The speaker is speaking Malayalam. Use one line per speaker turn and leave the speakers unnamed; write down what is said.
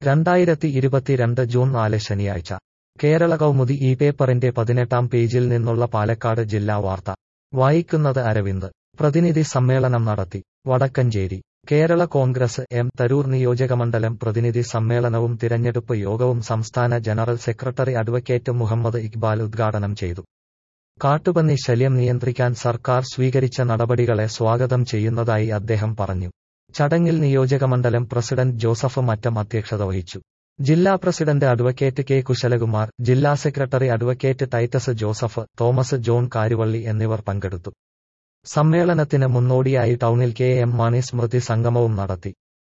രണ്ടായിരത്തി ഇരുപത്തിരണ്ട് ജൂൺ നാല് ശനിയാഴ്ച കേരള കൗമുദി ഈ പേപ്പറിന്റെ പതിനെട്ടാം പേജിൽ നിന്നുള്ള പാലക്കാട് ജില്ലാ വാർത്ത വായിക്കുന്നത് അരവിന്ദ് പ്രതിനിധി സമ്മേളനം നടത്തി വടക്കഞ്ചേരി കേരള കോൺഗ്രസ് എം തരൂർ നിയോജകമണ്ഡലം പ്രതിനിധി സമ്മേളനവും തിരഞ്ഞെടുപ്പ് യോഗവും സംസ്ഥാന general secretary advocate Muhammad Iqbal ഉദ്ഘാടനം ചെയ്തു കാട്ടുപന്നി ശല്യം നിയന്ത്രിക്കാൻ സർക്കാർ സ്വീകരിച്ച നടപടികളെ സ്വാഗതം ചെയ്യുന്നതായി അദ്ദേഹം പറഞ്ഞു ചടങ്ങിൽ നിയോജകമണ്ഡലം പ്രസിഡന്റ് ജോസഫ് മറ്റം അധ്യക്ഷത വഹിച്ചു ജില്ലാ പ്രസിഡന്റ് അഡ്വക്കേറ്റ് കെ കുശലകുമാർ ജില്ലാ സെക്രട്ടറി അഡ്വക്കേറ്റ് ടൈറ്റസ് ജോസഫ് തോമസ് ജോൺ കാരുവള്ളി എന്നിവർ പങ്കെടുത്തു സമ്മേളനത്തിന് മുന്നോടിയായി ടൗണിൽ കെ എം മാണി സ്മൃതി സംഗമവും നടത്തി